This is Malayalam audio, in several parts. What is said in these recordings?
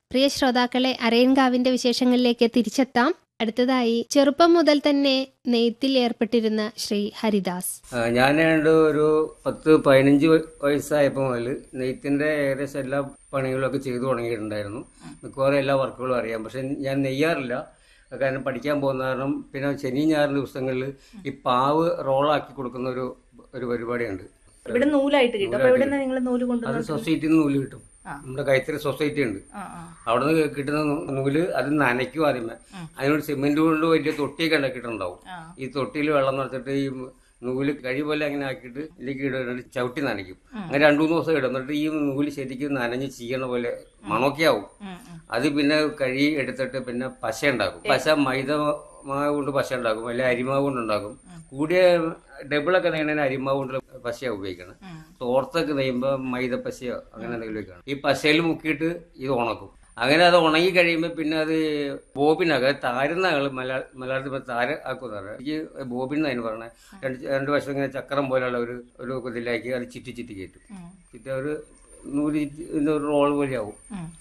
പ്രിയ ശ്രോതാക്കളെ അരയൻകാവിന്റെ വിശേഷങ്ങളിലേക്ക് തിരിച്ചെത്താം അടുത്തതായി ചെറുപ്പം മുതൽ തന്നെ നെയ്ത്തിൽ ഏർപ്പെട്ടിരുന്ന ശ്രീ ഹരിദാസ് ആ, ഞാൻ ഏതാണ്ട് ഒരു പത്ത് പതിനഞ്ച് വ- വയസ്സായപ്പോൾ മുതൽ നെയ്ത്തിന്റെ ഏകദേശം എല്ലാ പണികളൊക്കെ ചെയ്തു തുടങ്ങിയിട്ടുണ്ടായിരുന്നു മിക്കവാറും എല്ലാ വർക്കുകളും അറിയാം പക്ഷെ ഞാൻ നെയ്യാറില്ല കാരണം പഠിക്കാൻ പോകുന്ന കാരണം പിന്നെ ശനി ഞായർ ദിവസങ്ങളിൽ ഈ പാവ് റോളാക്കി കൊടുക്കുന്ന ഒരു ഒരു പരിപാടിയുണ്ട് ഇവിടെ നൂലായിട്ട് കിട്ടും അപ്പൊ എവിടെ നിന്ന് നിങ്ങൾ നൂല് അത് കൊണ്ടുവന്നത് സൊസൈറ്റിയിൽ നിന്ന് നൂല് കിട്ടും നമ്മുടെ കൈത്തറി സൊസൈറ്റി ഉണ്ട് ആ ആ അവിടെ നിന്ന് കിട്ടുന്ന നൂ- നൂല് അത് നനയ്ക്കും ആദ്യമേ അതിനോട് സിമെന്റ് കൊണ്ട് വലിയ തൊട്ടിയൊക്കെ ഉണ്ടാക്കിയിട്ടുണ്ടാവും ആ. ഈ തൊട്ടിയിൽ വെള്ളം നിറച്ചിട്ട് ഈ നൂല് കഴി പോലെ അങ്ങനെ ആക്കിയിട്ട് ഇതിലേക്ക് ഇടുന്നിട്ട് ചവിട്ടി നനയ്ക്കും അങ്ങനെ രണ്ടു മൂന്ന് ദിവസം ഇടും എന്നിട്ട് ഈ നൂല് ശരിക്കും നനഞ്ഞ് ചീയണ പോലെ മണമൊക്കെ ആവും ഉം, ഉം. അത് പിന്നെ കഴി എടുത്തിട്ട് പിന്നെ പശ ഉണ്ടാക്കും പശ മൈദ മാവ് കൊണ്ട് പശ ഉണ്ടാക്കും അല്ലെ അരിമാവ് കൊണ്ട് ഉണ്ടാക്കും കൂടിയ ഡബിളൊക്കെ നെയ്യണതിന് അരിമാവ് കൊണ്ട് പശയാണ് ഉപയോഗിക്കണം തോർത്തൊക്കെ നെയ്യുമ്പോൾ മൈദ പശയോ അങ്ങനെ എന്തെങ്കിലും ഒക്കെയാണ് ഈ പശയിൽ മുക്കിയിട്ട് ഇത് ഉണക്കും അങ്ങനെ അത് ഉണങ്ങി കഴിയുമ്പോൾ പിന്നെ അത് ബോബിനകം താരുന്ന ആൾ മലയാള മലയാളത്തിൽ ഇപ്പോൾ താര ആക്കുന്നത് എനിക്ക് ബോബിൻ എന്നതിന് പറഞ്ഞത് രണ്ട് രണ്ട് വശം ഇങ്ങനെ ചക്രം പോലെയുള്ള ഒരു ഒരു ഇതിലേക്ക് അത് ചിറ്റി ചിറ്റി കയറ്റും ചിറ്റി ഒരു നൂല് ചുറ്റി- ഇതിന്റെ ഒരു റോൾ പോലെയാവും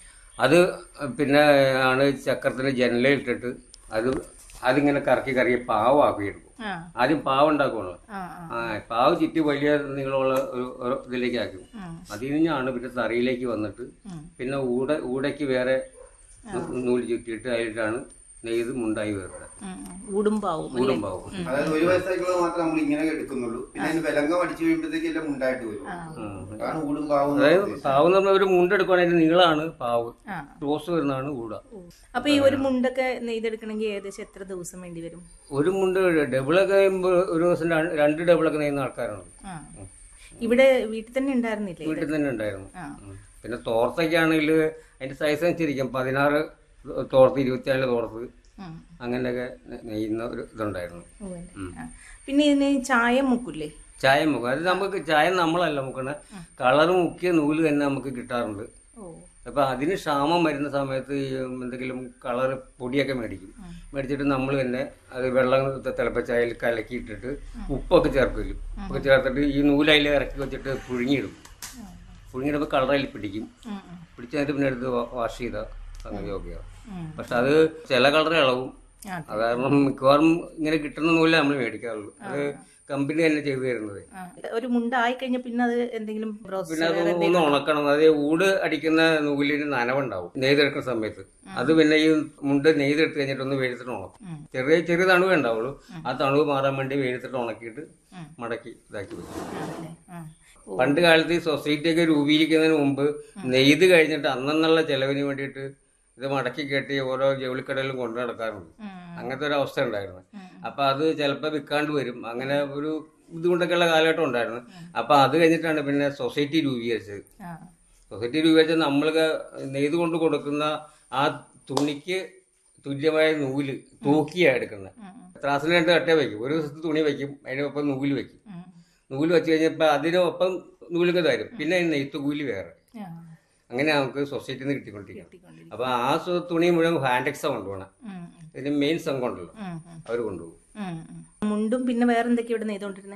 അത് പിന്നെ ആണ് ചക്രത്തിന് ജനലിട്ടിട്ട് അത് അതിങ്ങനെ കറക്കി കറക്കി പാവമാക്കി എടുക്കും ആ ആദ്യം പാവ് ഉണ്ടാക്കുമല്ലോ ആ ആ ആ പാവ് ചുറ്റി വലിയ നീളമുള്ള ഒരു ഒരു ഇതിലേക്ക് ആക്കും അതിൽ നിന്നാണ് പിന്നെ തറിയിലേക്ക് വന്നിട്ട് പിന്നെ ഊട ഊടയ്ക്ക് വേറെ നൂ- നൂല് ചുറ്റിയിട്ട് അതിലിട്ടാണ് നെയ്ത് മുണ്ടായി വരുന്നത് ഉം, ഉം. ഊടുംപാവും ഊടും പാവും അതായത് ഒരു വയസ്സായിട്ടുള്ളത് മാത്രമേ നമ്മൾ ഇങ്ങനെ എടുക്കുന്നുള്ളൂ പിന്നെ അതിന് വിലങ്കം അടിച്ചു കഴിയുമ്പോഴത്തേക്ക് എല്ലാം ഉണ്ടായിട്ട് വരും അതാണ് ഊടും പാവും എന്ന് അതായത് ഉദ്ദേശിച്ചത്. പാവ് നമ്മൾ ഒരു മുണ്ടെടുക്കുകയാണെങ്കിൽ നീളാണ് പാവ് ആ. ക്ലോസ് വരുന്നതാണ് ഊട അപ്പൊ ഈ ഒരു മുണ്ടൊക്കെ നെയ്തെടുക്കണമെങ്കിൽ ഏകദേശം എത്ര ദിവസം വേണ്ടി വരും ഒരു മുണ്ട് ഡബിളൊക്കെ കഴിയുമ്പോൾ ഒരു ദിവസം രണ്ട് രണ്ട് ഡബിളൊക്കെ നെയ്യുന്ന ആൾക്കാരുണ്ട് ആ ഇവിടെ വീട്ടിൽ തന്നെ ഉണ്ടായിരുന്നില്ലേ ഇത്? വീട്ടിൽ തന്നെ ഉണ്ടായിരുന്നു ആ. ഉം. പിന്നെ തോർത്തൊക്കെയാണെങ്കിൽ അതിന്റെ സൈസ് അനുസരിക്കും പതിനാറ് തോർത്ത് ഇരുപത്തിനാല് തോർത്ത് ഉം. അങ്ങനെയൊക്കെ നെ- നെയ്യുന്ന ഒരു ഇതുണ്ടായിരുന്നു ഓ, അല്ലേ? ആ. പിന്നെ ഇതിന് ചായ മുക്കില്ലേ ചായ മുക്കും അത് നമുക്ക് ചായ നമ്മളല്ല മുക്കണ കളർ മുക്കിയ നൂല് തന്നെ നമുക്ക് കിട്ടാറുണ്ട് ഓ അപ്പൊ അതിന് ക്ഷാമം വരുന്ന സമയത്ത് ഈ എന്തെങ്കിലും കളർ പൊടിയൊക്കെ മേടിക്കും മേടിച്ചിട്ട് നമ്മൾ തന്നെ അത് വെള്ളം തിളപ്പിച്ച അതിൽ കലക്കിയിട്ടിട്ട് ഉപ്പൊക്കെ ചേർക്കില്ല ഉപ്പൊക്കെ ചേർത്തിട്ട് ഈ നൂല് അതിൽ ഇറക്കി വെച്ചിട്ട് പുഴുങ്ങിയിടും പുഴുങ്ങിയിടുമ്പോൾ കളർ അതിൽ പിടിക്കും ഉം, ഉം. പിടിച്ചതിട്ട് പിന്നെ എടുത്ത് വാ- വാഷ് ചെയ്ത സംഗതി ഓക്കെയാവും ഉം. പക്ഷെ അത് ചില കളർ ഇളവും ആ. അത് കാരണം മിക്കവാറും ഇങ്ങനെ കിട്ടുന്ന നൂലേ നമ്മൾ മേടിക്കാറുള്ളൂ അത് കമ്പനി തന്നെ ചെയ്തു തരുന്നത് ആ. ഒരു മുണ്ടായി കഴിഞ്ഞാൽ പിന്നെ അത് എന്തെങ്കിലും പ്രോസസ് പിന്നെ അത് ഒന്ന് ഉണക്കണം അത് ഊട് അടിക്കുന്ന നൂലിന് നനവുണ്ടാവും നെയ്തെടുക്കുന്ന സമയത്ത് അത് പിന്നെ ഈ മുണ്ട് നെയ്തെടുത്ത് കഴിഞ്ഞിട്ട് ഒന്ന് വെയിലത്തിട്ട് ഉണക്കും ചെറിയ ചെറിയ തണുവേ ഉണ്ടാവുള്ളൂ ആ തണുവ് മാറാൻ വേണ്ടി വെയിലത്തിട്ട് ഉണക്കിയിട്ട് മടക്കി ഇതാക്കി വെക്കും പണ്ട് കാലത്ത് ഈ സൊസൈറ്റി ഒക്കെ രൂപീകരിക്കുന്നതിന് മുമ്പ് നെയ്ത് കഴിഞ്ഞിട്ട് അന്നെന്നുള്ള ചെലവിന് വേണ്ടിയിട്ട് ഇത് മടക്കി കെട്ടി ഓരോ ജൗളിക്കടയിലും കൊണ്ടു നടക്കാറുണ്ട് അങ്ങനത്തെ ഒരു അവസ്ഥ ഉണ്ടായിരുന്നു അപ്പൊ അത് ചിലപ്പോൾ വിൽക്കാണ്ട് വരും അങ്ങനെ ഒരു ബുദ്ധിമുട്ടൊക്കെയുള്ള കാലഘട്ടം ഉണ്ടായിരുന്നു അപ്പൊ അത് കഴിഞ്ഞിട്ടാണ് പിന്നെ സൊസൈറ്റി രൂപീകരിച്ചത് സൊസൈറ്റി രൂപീകരിച്ചത് നമ്മൾക്ക് നെയ്ത് കൊണ്ട് കൊടുക്കുന്ന ആ തുണിക്ക് തുല്യമായ നൂല് തൂക്കിയാണ് എടുക്കുന്നത് ത്രാസിന് രണ്ട് കട്ട വയ്ക്കും ഒരു ദിവസത്തെ തുണി വയ്ക്കും അതിനൊപ്പം നൂല് വയ്ക്കും നൂല് വെച്ച് കഴിഞ്ഞപ്പോൾ അതിനൊപ്പം നൂലൊക്കെ തരും പിന്നെ അതിന് നെയ്ത്ത് കൂലി വേറെ അങ്ങനെ നമുക്ക് സൊസൈറ്റിയിൽ നിന്ന് കിട്ടിക്കൊണ്ടിരിക്കണം അപ്പൊ ആ സു- തുണി മുഴുവൻ ഹാൻഡെക്സാ കൊണ്ടുപോകണം ഇതിന് മെയിൻ സംഘം ഉണ്ടല്ലോ അവർ കൊണ്ടുപോകും മുണ്ടും പിന്നെ വേറെ എന്തൊക്കെയാ ഇവിടെ നെയ്തോണ്ടിരുന്നത്